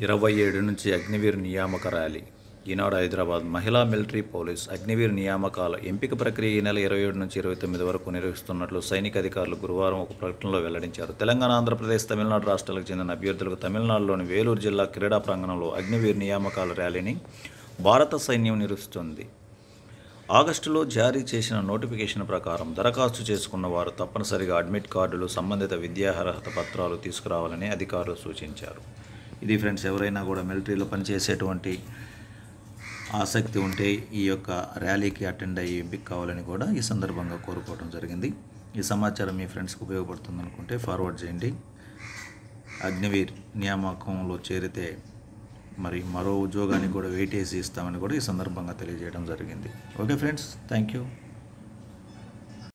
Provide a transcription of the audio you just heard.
ఇరవై ఏడు నుంచి అగ్నివీర్ నియామక ర్యాలీ ఈనాడు హైదరాబాద్ మహిళా మిలిటరీ పోలీస్ అగ్నివీర్ నియామకాల ఎంపిక ప్రక్రియ ఈ నెల ఇరవై ఏడు నుంచి ఇరవై తొమ్మిది వరకు నిర్వహిస్తున్నట్లు సైనిక అధికారులు గురువారం ఒక ప్రకటనలో వెల్లడించారు తెలంగాణ ఆంధ్రప్రదేశ్ తమిళనాడు రాష్ట్రాలకు చెందిన అభ్యర్థులకు తమిళనాడులోని వేలూరు జిల్లా క్రీడా ప్రాంగణంలో అగ్నివీర్ నియామకాల ర్యాలీని భారత సైన్యం నిర్వహిస్తుంది ఆగస్టులో జారీ చేసిన నోటిఫికేషన్ ప్రకారం దరఖాస్తు చేసుకున్న వారు తప్పనిసరిగా అడ్మిట్ కార్డులు సంబంధిత విద్యార్హత పత్రాలు తీసుకురావాలని అధికారులు సూచించారు ఇది ఫ్రెండ్స్ ఎవరైనా కూడా మిలిటరీలో పనిచేసేటువంటి ఆసక్తి ఉంటే ఈ యొక్క ర్యాలీకి అటెండ్ అయ్యి ఎంపిక కావాలని కూడా ఈ సందర్భంగా కోరుకోవడం జరిగింది ఈ సమాచారం మీ ఫ్రెండ్స్కి ఉపయోగపడుతుంది అనుకుంటే ఫార్వర్డ్ చేయండి అగ్నివీర్ నియామకంలో చేరితే మరి మరో ఉద్యోగానికి కూడా వెయిట్ వేసి ఇస్తామని కూడా ఈ సందర్భంగా తెలియజేయడం జరిగింది ఓకే ఫ్రెండ్స్ థ్యాంక్ యూ